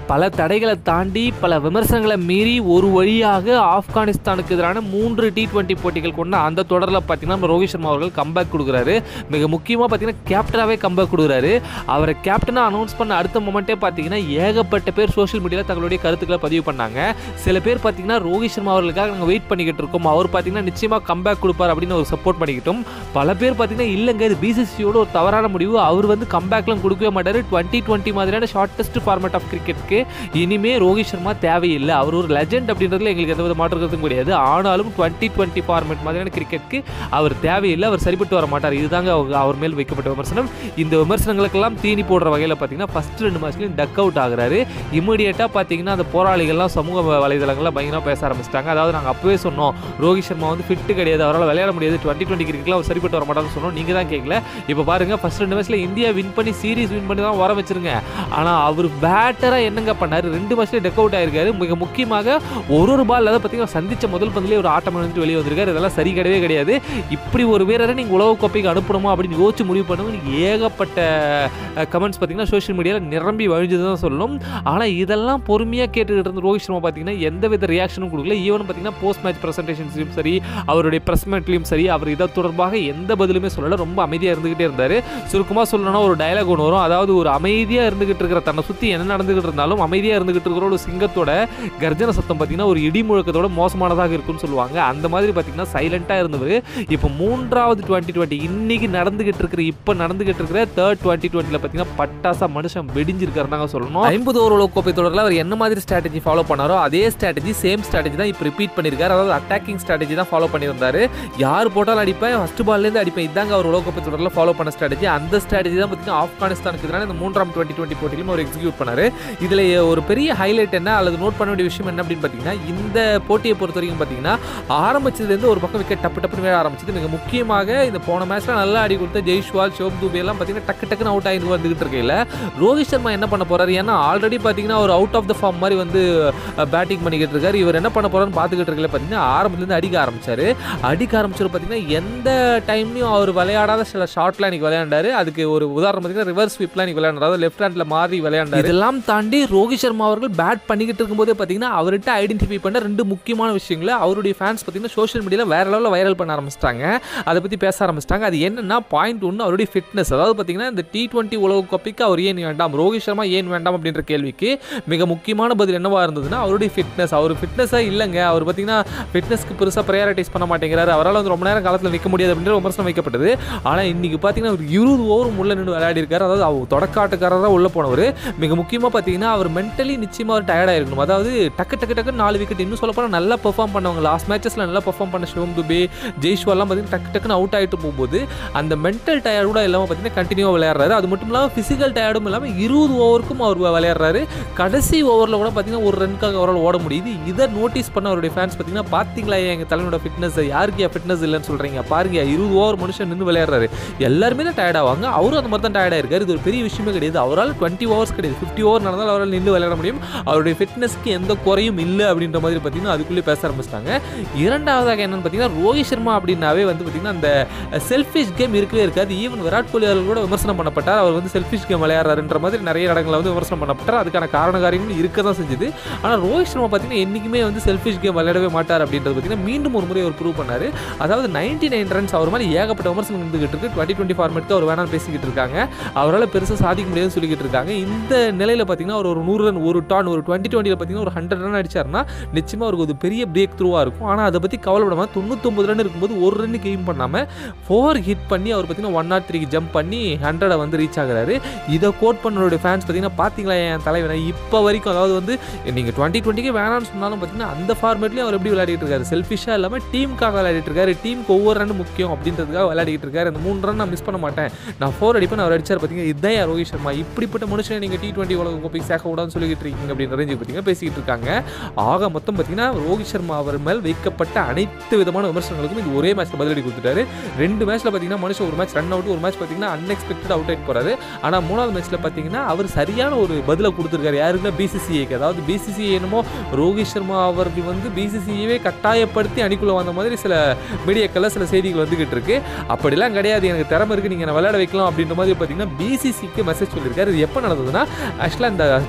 பல தடைகளை தாண்டி பல விமர்சனங்களை மீறி ஒரு வழியாக ஆப்கானிஸ்தானுக்கு எதிரான மூன்று டி டுவெண்ட்டி போட்டிகள் கொண்ட அந்த தொடரில் பார்த்தீங்கன்னா நம்ம ரோஹித் சர்மா அவர்கள் கம்பேக் கொடுக்குறாரு மிக முக்கியமாக பார்த்தீங்கன்னா கேப்டனாகவே கம்பேக் கொடுக்குறாரு அவரை கேப்டனாக அனௌன்ஸ் பண்ண அடுத்த மொமெண்ட்டே பார்த்தீங்கன்னா ஏகப்பட்ட பேர் சோஷியல் மீடியாவில் தங்களுடைய கருத்துக்களை பதிவு பண்ணாங்க சில பேர் பார்த்தீங்கன்னா ரோஹித் சர்மா அவர்களுக்காக நாங்கள் வெயிட் பண்ணிக்கிட்டு இருக்கோம் அவர் பார்த்தீங்கன்னா நிச்சயமாக கம்பேக் கொடுப்பார் அப்படின்னு ஒரு சப்போர்ட் பண்ணிக்கிட்டோம் பல பேர் பார்த்தீங்கன்னா இல்லைங்க இது பிசிசியோட ஒரு தவறான முடிவு அவர் வந்து கம்பேக்லாம் கொடுக்கவே மாட்டார் டுவெண்ட்டி டுவெண்ட்டி மாதிரியான ஷார்ட்டஸ்ட் ஃபார்மேட் ஆஃப் கிரிக்கெட்டுக்கு இனிமே ரோஹித் சர்மா தேவையில்லை அவர் ஒரு லெஜெண்ட் அப்படின்றதுல எங்களுக்கு எந்த வித மாற்று கருத்தும் கிடையாது ஆனாலும் டுவெண்ட்டி டுவெண்ட்டி ஃபார்மேட் மாதிரியான கிரிக்கெட்டுக்கு அவர் தேவையில்லை அவர் சரிப்பட்டு வர மாட்டார் இதுதாங்க அவங்க- அவர் மேல் வைக்கப்பட்ட விமர்சனம் இந்த விமர்சனங்களுக்கெல்லாம் தீனி போடுற வகையில் பார்த்தீங்கன்னா ஃபர்ஸ்ட் ரெண்டு மேட்ச்லையும் டக் அவுட் ஆகுறாரு இமீடியட்டாக பார்த்தீங்கன்னா அந்த போராளிகள்லாம் சமூக வ- வலைதளங்கள்ல பயங்கரமாக பேச ஆரம்பிச்சிட்டாங்க அதாவது நாங்கள் அப்பவே சொன்னோம் ரோஹித் சர்மா வந்து ஃபிட்டு கிடையாது அவரால் விளையாட முடியாது டுவெண்ட்டி டுவெண்ட்டி கிரிக்கெட்லாம் அவர் சரிப்பட்டு வர மாட்டார்னு சொன்னோம் நீங்கள் தான் கேட்கல இப்போ பாருங்க ஃபர்ஸ்ட் ரெண்டு மேட்ச்ல இந்தியா வின் பண்ணி சீரிஸ் வின் பண்ணி தான் வர வச்சிருங்க ஆனால் அவர் பேட்டராக என்னங்க பண்ணாரு ரெண்டு மேட்ச்ல டக் அவுட் ஆயிருக்காரு மிக முக்கியமாக ஒரு ஒரு பால் அதாவது பார்த்தீங்கன்னா சந்திச்ச முதல் பந்திலே ஒரு ஆட்டம் வந்துட்டு வெளியே வந்திருக்காரு இதெல்லாம் சரி கிடையவே கிடையாது இப்படி ஒரு வீரரை நீங்கள் உலக கோப்பைக்கு அனுப்பணுமா அப்படின்னு யோசிச்சு முடிவு பண்ணுங்க நீங்க ஏகப்பட்ட கமெண்ட்ஸ் பார்த்தீங்கன்னா சோஷியல் மீடியாவில் நிரம்பி வழிஞ்சது தான் சொல்லணும் ஆனால் இதெல்லாம் பொறுமையாக கேட்டுக்கிட்டு இருந்த ரோஹித் சர்மா பார்த்தீங்கன்னா எந்த வித ரியாக்ஷனும் கொடுக்கல ஈவன் பார்த்தீங்கன்னா போஸ்ட் மேட்ச் ப்ரெசன்டேஷன்ஸ்லையும் சரி அவருடைய ப்ரெஸ் மீட்லையும் சரி அவர் இதை தொடர்பாக எந்த பதிலுமே சொல்லலை ரொம்ப அமைதியாக இருந்துகிட்டே இருந்தார் சுருக்கமாக சொல்லணும்னா ஒரு டயலாக் ஒன்று வரும் அதாவது ஒரு அமைதியாக இருந்துகிட்டு இருக்கிற தன்னை சுற்றி என்ன நடந்துகிட்டு இருந்தாலும் அமைதியாக இருந்துகிட்டு இருக்கிற ஒரு சிங்கத்தோட கர்ஜன சத்தம் பார்த்தீங்கன்னா ஒரு இடி முழக்கத்தோட மோசமானதாக இருக்கும்னு சொல்லுவாங்க அந்த மாதிரி பார்த்தீங்கன்னா சைலண்ட்டாக இருந்தவர் இப்போ மூன்றாவது டுவெண்ட்டி டுவெண்ட்டி இன்னைக்கு நடந்துகிட்டு இருக்கிற இப்போ நடந்துகிட்டு இருக்கிற தேர்ட் டுவெண்ட்டி டுவெண்ட்டியில் பார்த்தீங்கன்னா பட்டாசா மனுஷன் வெடிஞ்சிருக்காருனாங்க சொல்லணும் ஐம்பது ஓவர் உலக கோப்பை தொடரில் அவர் என்ன மாதிரி ஸ்ட்ராட்டஜி ஃபாலோ பண்ணாரோ அதே ஸ்ட்ராட்டஜி சேம் ஸ்ட்ராட்டஜி தான் இப்போ ரிப்பீட் பண்ணியிருக்காரு அதாவது அட்டாக்கிங் ஸ்ட்ராட்டஜி தான் ஃபாலோ பண்ணியிருந்தாரு யார் போட்டாலும் அடிப்பேன் ஃபர்ஸ்ட் பால்லேருந்து அடிப்பேன் இதாங்க அவர் உலகக்கோப்பை தொடரில் ஃபாலோ பண்ண ஸ்ட்ராட்டஜி அந்த ஸ்ட்ராட்டஜி தான் பார்த்தீங்கன்னா ஆப்கானிஸ்தானுக்கு எதிரான இந்த மூன்றாம் டுவெண்ட்டி டுவெண்ட்டி போட்டியிலும் அவர் எக்ஸிக்யூட் பண்ணாரு இதில் ஒரு பெரிய ஹைலைட் என்ன அல்லது நோட் பண்ண வேண்டிய விஷயம் என்ன அப்படின்னு பார்த்தீங்கன்னா இந்த போட்டியை பொறுத்த வரைக்கும் பார்த்தீங்கன்னா ஆரம்பிச்சதுலேருந்து ஒரு பக்கம் விக்கெட் டப்பு டப்புன்னு வேற ஆரம்பிச்சது மிக முக்கியமாக இந்த போன மேட்ச்ல நல்லா ஆடி கொடுத்த ஜெய்ஷ்வால் ஷோப் துபே எல்லாம் பார்த்தீங்கன்னா டக்கு டக்குன்னு அவுட் ஆகி வந்துகிட்டு இருக்கையில் ரோஹித் சர்மா என்ன பண்ண போறாரு ஏன்னா ஆல்ரெடி பார்த்தீங்கன்னா ஒரு அவுட் ஆஃப் த ஃபார்ம் மாதிரி வந்து பேட்டிங் பண்ணிக்கிட்டு இருக்காரு இவர் என்ன பண்ண போறாருன்னு பார்த்துக்கிட்டு இருக்கல பார்த்தீங்கன்னா ஆரம்பத்துலேருந்து அடிக்க ஆரம்பிச்சாரு அடிக்க ஆரம்பிச்சது பார்த்தீங்கன்னா எந்த டைம்லையும் அவர் விளையாடாத சில ஷாட்லாம் இன்னைக்கு விளையாண்டாரு அதுக்கு ஒரு உதாரணம் பார்த்தீங்கன்னா ரிவர்ஸ் ஸ்வீப்லாம் இன்னைக்கு விளையாண்டாரு அதாவது லெஃப்ட் ஹேண்டில் மாறி விளையாண்டாரு இதெல்லாம் தாண்டி ரோஹித் சர்மா அவர்கள் பேட் பண்ணிக்கிட்டு இருக்கும்போதே பார்த்தீங்கன்னா அவர்கிட்ட ஐடென்டிஃபை பண்ண ரெண்டு முக்கியமான விஷயங்களை அவருடைய ஃபேன்ஸ் பார்த்தீங்கன்னா சோஷியல் மீடியாவில் வேற லெவலில் வைரல் பண்ண ஆரம்பிச்சிட்டாங்க அதை பற்றி பேச ஆரம்பிச்சிட்டாங்க அது என்னன்னா பாயிண்ட் ஒன்று அவருடைய ஃபிட்னஸ் அதாவது பார்த்தீங்கன்னா இந்த டி டுவெண்ட்டி உலக கோப்பைக்கு அவர் ஏன் வேண்டாம் ரோஹித் சர்மா ஏன் வேண்டாம் அப்படின்ற கேள்விக்கு மிக முக்கியமான பதில் என்னவா இருந்ததுன்னா அவருடைய ஃபிட்னஸ் அவர் ஃபிட்னஸாக இல்லைங்க அவர் பார்த்தீங்கன்னா ஃபிட்னஸ்க்கு பெருசாக ப்ரையாரிட்டைஸ் பண்ண மாட்டேங்கிறாரு அவரால் வந்து ரொம்ப நேரம் காலத்தில் நிற்க முடியாது அப்படின்ற விமர்சனம் வைக்கப்பட்டது ஆனால் இன்னைக்கு பார்த்தீங்கன்னா ஒரு இருபது ஓவர் உள்ள நின்று விளையாடி இருக்காரு அதாவது அவர் தொடக்காட்டுக்காரராக உள்ள போனவர் மிக முக்கியமாக பார்த்தீங்கன்னா அவர் மென்டலி நிச்சயமாக ஒரு டயர்டாக இருக்கணும் அதாவது டக்கு டக்கு டக்கு நாலு விக்கெட் இன்னும் சொல்ல போனால் நல்லா பெர்ஃபார்ம் பண்ணவங்க லாஸ்ட் மேட்சஸில் நல்லா பெர்ஃபார்ம் பண்ண சிவம் துபே ஜெய்ஷ்வால்லாம் பார்த்தீங்கன்னா டக்கு டக்குன்னு அவுட் ஆகிட்டு போகும்போது அந்த மென்டல் டயர்டு கூட இல்லாமல் பார்த்தீங்கன்னா கண்டினியூவாக விளையாடுறாரு அது மட்டும் இல்லாமல் ஃபிசிக்கல் டயர்டும் இல்லாமல் இருபது ஓவருக்கும் அவர் விளையாடுறாரு கடைசி ஓவரில் கூட பார்த்தீங்கன்னா ஒரு ரன்காக அவரால் ஓட முடியுது இதை நோட்டீஸ் பண்ண அவருடைய ஃபேன்ஸ் பார்த்தீங்கன்னா பார்த்தீங்களா எங்கள் தலைவனோட ஃபிட்னஸ் யாருக்கு ஃபிட்னஸ் இல்லைன்னு சொல்கிறீங்க பாருங்க இருபது ஓவர் மனுஷன் நின்று விளையாடுறாரு எல்லாருமே தான் டயர்ட் ஆவாங்க அவரும் அந்த மாதிரி தான் டயர்டாக இருக்காரு இது ஒரு பெரிய விஷயமே கிடையாது அவரால் டுவெண்ட்டி ஓவர்ஸ் கிடையாது ஃபிஃப்டி ஓவர் நடந்தால் அவரால் நின்று விளையாட முடியும் அவருடைய ஃபிட்னஸ்க்கு எந்த குறையும் இல்லை அப்படின்ற மாதிரி பார்த்தீங்கன்னா அதுக்குள்ளே பேச ஆரம்பிச்சிட்டாங்க இரண்டாவதாக என்னன்னு பார்த்தீங்கன்னா ரோஹித் சர்மா அப்படின்னாவே வந்து பார்த்தீங்கன்னா அந்த செல்ஃபிஷ் கேம் இருக்கவே இருக்காது ஈவன் விராட் கோலி அவர்கள் கூட விமர்சனம் பண்ணப்பட்டார் அவர் வந்து செல்ஃபிஷ் கேம் விளையாடுறாருன்ற மாதிரி நிறைய இடங்களில் வந்து விமர்சனம் பண்ணப்பட்டார் அதுக்கான காரண காரியங்கள் இருக்க தான் செஞ்சது ஆனால் ரோஹித் சர்மா பார்த்தீங்கன்னா என்றைக்குமே வந்து செல்ஃபிஷ் கேம் விளையாடவே மாட்டார் அப்படின்றது பார்த்தீங்கன்னா மீண்டும் ஒரு முறை அவர் ப்ரூவ் பண்ணார் அதாவது நைன்டி நைன் ரன்ஸ் அவர் மாதிரி ஏகப்பட்ட விமர்சனம் இருந்துகிட்டு இருக்கு டுவெண்ட்டி டுவெண்ட்டி ஃபார்மேட்க்கு அவர் வேணாம் பேசிக்கிட்டு இருக்காங்க அவரால் பெருசாக சாதிக்க முடியாதுன்னு சொல்லிக்கிட்டு இருக்காங்க இந்த நிலையில் பார்த்தீங்கன்னா அவர் ஒரு நூறு ரன் ஒரு டான் ஒரு டுவெண்ட்டி டுவெண்ட்டியில் பார்த்தீங்கன்னா ஒரு ஹண்ட்ரட் ரன் அடிச்சாருன்னா நிச்சயமாக அவருக்கு ஒரு பெரிய பிரேக் த்ரூவாக இருக்கும் ஆனால் அதை பற்றி கவலைப்படாமல் தொண்ணூத்தொம்பது ரன் இருக்கும்போது ஒரு ரன்னுக்கு எய்ம் பண்ணாமல் ஃபோர் ஹிட் பண்ணி அவர் பார்த்தீங்கன்னா ஒன் நாட் த்ரீக்கு ஜம்ப் பண்ணி ஹண்ட்ரடை வந்து ரீச் ஆகுறாரு இதை கோட் பண்ணோடைய ஃபேன்ஸ் பார்த்தீங்கன்னா பார்த்தீங்களா என் தலைவனை இப்போ வரைக்கும் அதாவது வந்து நீங்கள் டுவெண்ட்டி டுவெண்ட்டிக்கு வேணாம்னு சொன்னாலும் பார்த்தீங்கன்னா அந்த ஃபார்மேட்லேயும் அவர் எப்படி விளையாடிட்டு இருக்காரு செல்ஃபிஷாக இல்லாமல் டீமுக்காக விளையாடிட்டு இருக்காரு டீமுக்கு ஒவ்வொரு ரன் முக்கியம் அப்படின்றதுக்காக விளையாடிட்டு இருக்காரு அந்த மூணு ரன் நான் மிஸ் பண்ண மாட்டேன் நான் ஃபோர் அடிப்பேன் அவர் அடிச்சார் பார்த்தீங்கன்னா இதான் யார் ரோஹித் சர்மா இப்படிப்பட்ட மனுஷனை நீங்கள் டி டுவெண்ட்டி உலக கோப்பைக்கு சேர்க்க கூடாதுன்னு சொல்லிட்டு இருக்கீங்க அப்படின்ற ரேஞ்சுக்கு பார்த்தீங்கன்னா பேசிக்கிட்டு இருக்காங்க ஆக மொத்தம் பார்த்தீங்கன்னா ரோஹித் சர்மா அவர் மேல் வைக்கப்பட்ட அனைத்து விதமான விமர்சனங்களுக்கும் இது ஒரே மேட்ச்ல பதிலடி கொடுத்துட்டாரு ரெண்டு மேட்ச்ல பார்த்தீங்கன்னா மனுஷன் ஒரு மேட்ச் ரன் அவுட் ஒரு மேட்ச் பார்த்தீங்கன்னா அன்எக்ஸ்பெக்டட் அவுட் ஆயிட்டு போறாரு ஆனால் மூணாவது மேட்ச்ல பார்த்தீங்கன்னா அவர் சரியான ஒரு பதிலை கொடுத்துருக்காரு யாருக்குன்னா பிசிசிஐக்கு அதாவது பிசிசிஐ என்னமோ ரோஹித் சர்மா அவர்கள் வந்து பிசிசிஐவே கட்டாயப்படுத்தி அணிக்குள்ள வந்த மாதிரி சில மீடியாக்கள்ல சில செய்திகள் வந்துகிட்டு இருக்கு அப்படிலாம் கிடையாது எனக்கு திறமை இருக்கு நீங்க என்ன விளையாட வைக்கலாம் அப்படின்ற மாதிரி பார்த்தீங்கன்னா பிசிசிக்கு மெசேஜ் சொல்லியிருக்காரு இது எப்போ நடந்ததுன்னா ஆக்சுவலாக இந்த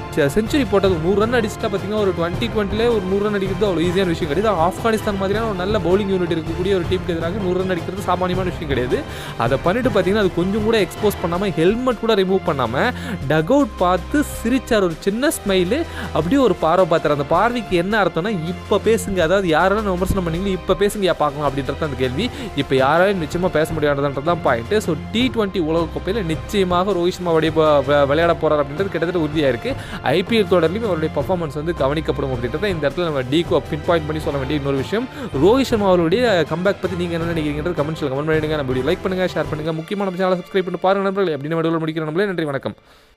செஞ்சுரி போட்டது நூறு ரன் அடிச்சுட்டா பார்த்தீங்கன்னா ஒரு டுவெண்ட்டி டுவெண்ட்டிலே ஒரு நூறு ரன் அடிக்கிறது அவ்வளோ ஈஸியான விஷயம் கிடையாது ஆப்கானிஸ்தான் மாதிரியான ஒரு நல்ல பவுலிங் யூனிட் இருக்கக்கூடிய ஒரு டீமுக்கு எதிராக நூறு ரன் அடிக்கிறது சாமானியமான விஷயம் கிடையாது அதை பண்ணிட்டு பார்த்தீங்கன்னா அது கொஞ்சம் கூட எக்ஸ்போஸ் பண்ணாமல் ஹெல்மெட் கூட ரிமூவ் பண்ணாமல் டக் அவுட் பார்த்து சிரிச்சார் ஒரு சின்ன ஸ்மைலு அப்படியே ஒரு பார்வை பார்த்தார் அந்த பார்வைக்கு என்ன அர்த்தம்னா இப்போ பேசுங்க அதாவது யாரெல்லாம் விமர்சனம் பண்ணீங்களோ இப்போ பேசுங்க யா பார்க்கலாம் அப்படின்றது அந்த கேள்வி இப்போ யாராலும் நிச்சயமாக பேச முடியாதுன்றது தான் பாயிண்ட்டு ஸோ டி டுவெண்ட்டி உலகக்கோப்பையில் நிச்சயமாக ரோஹித் சர்மா வடி விளையாட போகிறார் அப்படின்றது கிட்டத்தட்ட உறுதியாக இருக்குது ஐபிஎல் தொடர்லையும் அவருடைய பர்ஃபார்மன்ஸ் வந்து கவனிக்கப்படும் அப்படின்றத இந்த இடத்துல நம்ம டிகோ பின் பாயிண்ட் பண்ணி சொல்ல வேண்டிய இன்னொரு விஷயம் ரோஹித் சர்மா அவருடைய கம்பேக் பற்றி நீங்கள் என்ன நினைக்கிறீங்கன்றது கமெண்ட்ஸில் கமெண்ட் பண்ணிடுங்க நம்ம லைக் பண்ணுங்கள் ஷேர் பண்ணுங்கள் முக்கியமான சேனலை சப்ஸ்கிரைப் பண்ணி பாருங்க நண்பர்களே அப்படின்னு முடிக்கிற நம்மளே நன்றி வணக்கம்